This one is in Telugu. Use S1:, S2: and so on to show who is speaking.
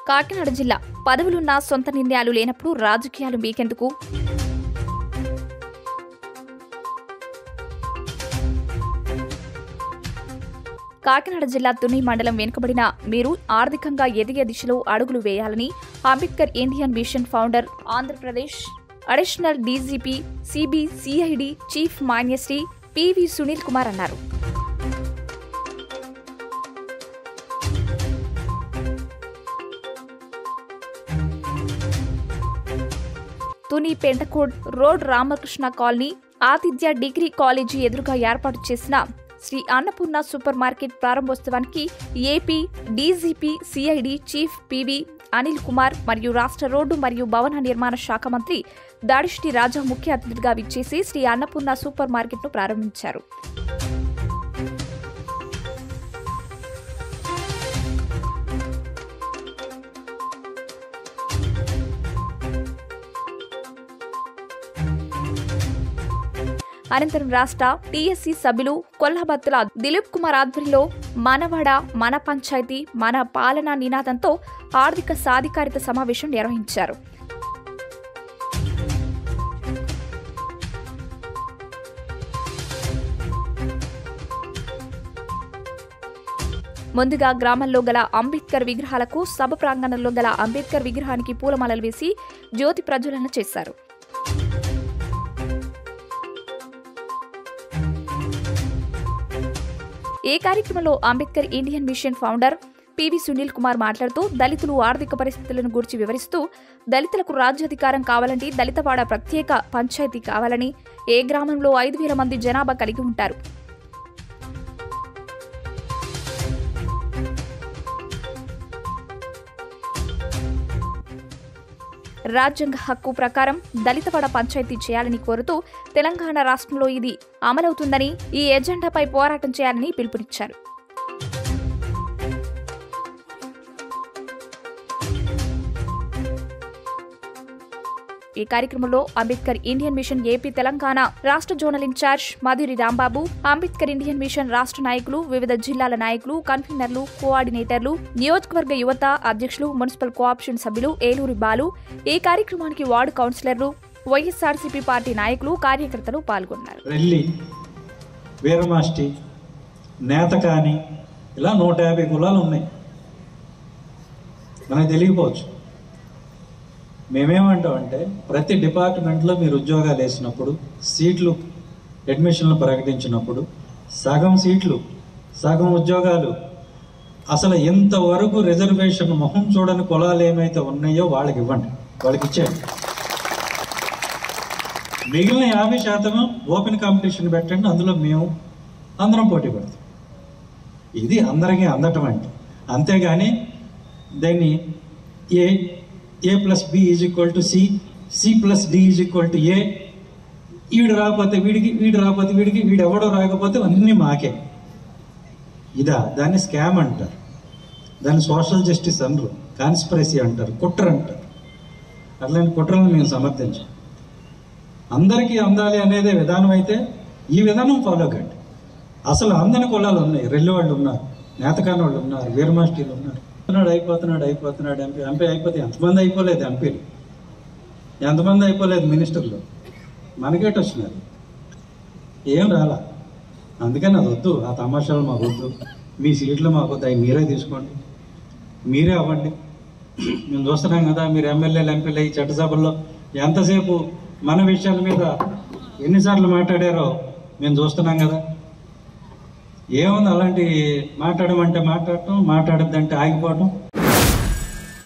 S1: కాకినాడ జిల్లా పదవులున్న సొంత నిర్ణయాలు లేనప్పుడు రాజకీయాలు మీకెందుకు కాకినాడ జిల్లా తుని మండలం వెనుకబడిన మీరు ఆర్థికంగా ఎదిగే దిశలో అడుగులు వేయాలని Ambedkar Indian Mission founder Andhra Pradesh additional DGP CB CID chief మాన్యశ్రీ పివి సునీల్ కుమార్ అన్నారు Tuni Pentakod road Ramakrishna colony Athithya degree college ఎదురుగా ఏర్పాటు చేసిన శ్రీ అన్నపూర్ణ సూపర్ మార్కెట్ ప్రారంభోత్సవానికి AP DGP CID chief PV Anil Kumar మరియు రాష్ట్ర రోడ్డు మరియు భవన నిర్మాణ శాఖ మంత్రి దాడిష్టి రాజా ముఖ్య అతిథిగా విచ్చేసి శ్రీ అన్నపూర్ణ సూపర్ మార్కెట్ను ప్రారంభించారు అనంతరం రాష్ట్ర టీఎస్సీ సభ్యులు కొల్హాబత్తుల దిలీప్ కుమార్ ఆధ్వర్యంలో మనవాడ మన పంచాయతీ మన పాలన నినాదంతో ఆర్థిక సాధికారిత సమావేశం నిర్వహించారు ముందుగా గ్రామంలో గల అంబేద్కర్ విగ్రహాలకు సభ ప్రాంగణంలో గల అంబేద్కర్ విగ్రహానికి పూలమాలలు వేసి జ్యోతి ప్రజ్వలన చేశారు ఈ కార్యక్రమంలో Ambedkar Indian Mission founder PV Sunil Kumar మాట్లాడుతూ దళితులు ఆర్థిక పరిస్థితులను గురించి వివరిస్తూ దళితులకు రాజ్యాధికారం కావాలంటే దళితవాడ ప్రత్యేక పంచాయతీ కావాలని ఏ గ్రామంలో ఐదు వేల మంది జనాభా కలిగి ఉంటారు రాజ్యాంగ హక్కు ప్రకారం దళితవాడ పంచాయతీ చేయాలని కోరుతూ తెలంగాణ రాష్ట్రంలో ఇది అమలవుతుందని ఈ ఎజెండాపై పోరాటం చేయాలని పిలుపునిచ్చారు ఈ కార్యక్రమంలో Ambedkar Indian Mission AP Telangana రాష్ట్ర zonal incharge Madhuri Rambabu Ambedkar Indian Mission రాష్ట్ర నాయకులు వివిధ జిల్లాల నాయకులు కన్వీనర్లు కోఆర్డినేటర్లు నియోజకవర్గ యువత అధ్యక్షులు మున్సిపల్ కోఆప్షన్ సభ్యులు ఏలూరి బాలు ఈ కార్యక్రమానికి వార్డు కౌన్సిలర్లు వైఎస్ఆర్సీపీ పార్టీ నాయకులు కార్యకర్తలు పాల్గొన్నారు
S2: రెల్లి వీరమాష్టి నేతకాని ఇలా నూట యాభై కులాలు ఉన్నాయి మనకు తెలియకపోవచ్చు మేమేమంటామంటే ప్రతి డిపార్ట్మెంట్లో మీరు ఉద్యోగాలు వేసినప్పుడు సీట్లు అడ్మిషన్లు ప్రకటించినప్పుడు సగం సీట్లు సగం ఉద్యోగాలు అసలు ఇంతవరకు రిజర్వేషన్ మొహం చూడని కులాలు ఏమైతే ఉన్నాయో వాళ్ళకి ఇవ్వండి వాళ్ళకి ఇచ్చేయండి మిగిలిన యాభై శాతం ఓపెన్ కాంపిటీషన్ పెట్టండి అందులో మేము అందరం పోటీ పడతాం ఇది అందరికీ అందటం అంటే అంతేగాని దాన్ని A A plus B is equal to C C plus D is equal to A వీడు రాకపోతే వీడికి వీడు రాకపోతే వీడికి వీడు ఎవడో రాకపోతే అన్నీ మాకే ఇదా దాన్ని స్కామ్ అంటారు దాన్ని సోషల్ జస్టిస్ అనరు కాన్స్పిరసీ అంటారు కుట్ర అంటారు అట్లాంటి కుట్రలను మేము సమర్థించాం అందరికీ అందాలి అనేదే విధానం అయితే ఈ విధానం ఫాలో కండి అసలు అందని కులాలు ఉన్నాయి రెల్లి వాళ్ళు ఉన్నారు నేతకాని వాళ్ళు ఉన్నారు వీరమాస్టీలు ఉన్నారు అయిపోతున్నాడు అయిపోతున్నాడు అయిపోతున్నాడు ఎంపీ ఎంపీ అయిపోతే ఎంతమంది అయిపోలేదు ఎంపీలు ఎంతమంది అయిపోలేదు మినిస్టర్లు మనకేట వచ్చినారు ఏం రాలా అందుకని అది వద్దు ఆ తమాషాలు మాకు వద్దు మీ సీట్లు మాకు వద్దు అవి మీరే తీసుకోండి మీరే అవ్వండి మేము చూస్తున్నాం కదా మీరు ఎమ్మెల్యేలు ఎంపీలు ఈ చట్టసభల్లో ఎంతసేపు మన విషయాల మీద ఎన్నిసార్లు మాట్లాడారో మేము చూస్తున్నాం కదా ఏముంది అలాంటి మాట్లాడమంటే మాట్లాడటం మాట్లాడద్దంటే ఆగిపోవటం